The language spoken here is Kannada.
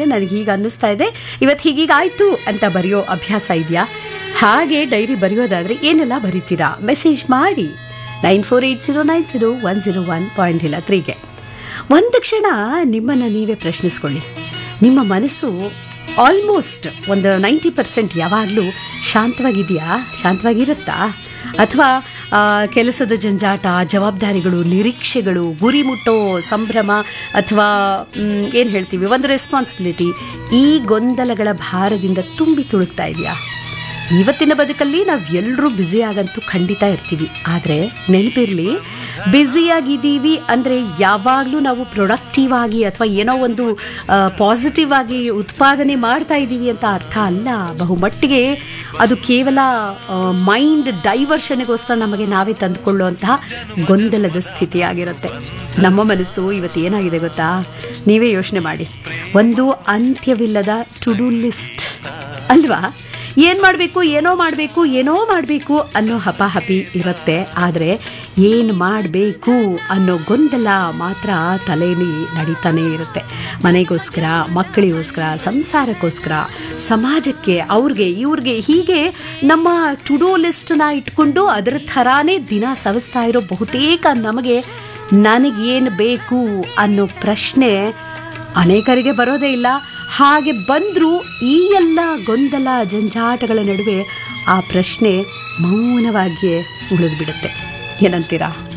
ಇದೆ ನನಗೆ ಹೀಗೆ ಅನ್ನಿಸ್ತಾ ಇದೆ ಇವತ್ತು ಹೀಗೀಗಾಯ್ತು ಅಂತ ಬರೆಯೋ ಅಭ್ಯಾಸ ಇದೆಯಾ ಹಾಗೆ ಡೈರಿ ಬರೆಯೋದಾದರೆ ಏನೆಲ್ಲ ಬರಿತೀರಾ ಮೆಸೇಜ್ ಮಾಡಿ nine four eight zero nine zero one zero one point ಇಲ್ಲ ತ್ರೀಗೆ ಒಂದು ಕ್ಷಣ ನಿಮ್ಮನ್ನು ನೀವೇ ಪ್ರಶ್ನಿಸ್ಕೊಳ್ಳಿ ನಿಮ್ಮ ಮನಸ್ಸು ಆಲ್ಮೋಸ್ಟ್ ಒಂದು ನೈಂಟಿ ಪರ್ಸೆಂಟ್ ಯಾವಾಗಲೂ ಶಾಂತವಾಗಿದೆಯಾ ಶಾಂತವಾಗಿರುತ್ತಾ ಅಥವಾ ಆ, ಕೆಲಸದ ಜಂಜಾಟ ಜವಾಬ್ದಾರಿಗಳು ನಿರೀಕ್ಷೆಗಳು ಗುರಿ ಮುಟ್ಟೋ ಸಂಭ್ರಮ ಅಥವಾ ಏನು ಹೇಳ್ತೀವಿ ಒಂದು ರೆಸ್ಪಾನ್ಸಿಬಿಲಿಟಿ ಈ ಗೊಂದಲಗಳ ಭಾರದಿಂದ ತುಂಬಿ ತುಳುಕ್ತಾ ಇದೆಯಾ ಇವತ್ತಿನ ಬದುಕಲ್ಲಿ ನಾವು ಎಲ್ಲರೂ ಬ್ಯುಸಿ ಆಗಂತೂ ಖಂಡಿತ ಇರ್ತೀವಿ ಆದರೆ ನೆನಪಿರಲಿ ಬ್ಯುಸಿಯಾಗಿದ್ದೀವಿ ಅಂದರೆ ಯಾವಾಗಲೂ ನಾವು ಪ್ರೊಡಕ್ಟಿವ್ ಆಗಿ ಅಥವಾ ಏನೋ ಒಂದು ಪಾಸಿಟಿವ್ ಆಗಿ ಉತ್ಪಾದನೆ ಮಾಡ್ತಾ ಇದ್ದೀವಿ ಅಂತ ಅರ್ಥ ಅಲ್ಲ ಬಹುಮಟ್ಟಿಗೆ ಅದು ಕೇವಲ ಮೈಂಡ್ ಡೈವರ್ಷನ್ಗೋಸ್ಕರ ನಮಗೆ ನಾವೇ ತಂದುಕೊಳ್ಳುವಂತಹ ಗೊಂದಲದ ಸ್ಥಿತಿಯಾಗಿರುತ್ತೆ ನಮ್ಮ ಮನಸ್ಸು ಇವತ್ತು ಏನಾಗಿದೆ ಗೊತ್ತಾ ನೀವೇ ಯೋಚನೆ ಮಾಡಿ ಒಂದು ಅಂತ್ಯವಿಲ್ಲದ ಟು ಡು ಲಿಸ್ಟ್ ಅಲ್ವಾ ಏನು ಮಾಡಬೇಕು ಏನೋ ಮಾಡಬೇಕು ಏನೋ ಮಾಡಬೇಕು ಅನ್ನೋ ಹಪಾಹಪಿ ಇರುತ್ತೆ ಆದರೆ ಏನು ಮಾಡಬೇಕು ಅನ್ನೋ ಗೊಂದಲ ಮಾತ್ರ ತಲೆಯಲ್ಲಿ ನಡೀತಾನೇ ಇರುತ್ತೆ ಮನೆಗೋಸ್ಕರ ಮಕ್ಕಳಿಗೋಸ್ಕರ ಸಂಸಾರಕ್ಕೋಸ್ಕರ ಸಮಾಜಕ್ಕೆ ಅವ್ರಿಗೆ ಇವ್ರಿಗೆ ಹೀಗೆ ನಮ್ಮ ಟು ಡೋ ಲಿಸ್ಟನ್ನ ಇಟ್ಕೊಂಡು ಅದರ ಥರಾನೇ ದಿನ ಸವಿಸ್ತಾ ಇರೋ ಬಹುತೇಕ ನಮಗೆ ನನಗೇನು ಬೇಕು ಅನ್ನೋ ಪ್ರಶ್ನೆ ಅನೇಕರಿಗೆ ಬರೋದೇ ಇಲ್ಲ ಹಾಗೆ ಬಂದರೂ ಈ ಎಲ್ಲ ಗೊಂದಲ ಜಂಜಾಟಗಳ ನಡುವೆ ಆ ಪ್ರಶ್ನೆ ಮೌನವಾಗಿಯೇ ಉಳಿದು ಬಿಡುತ್ತೆ ಏನಂತೀರಾ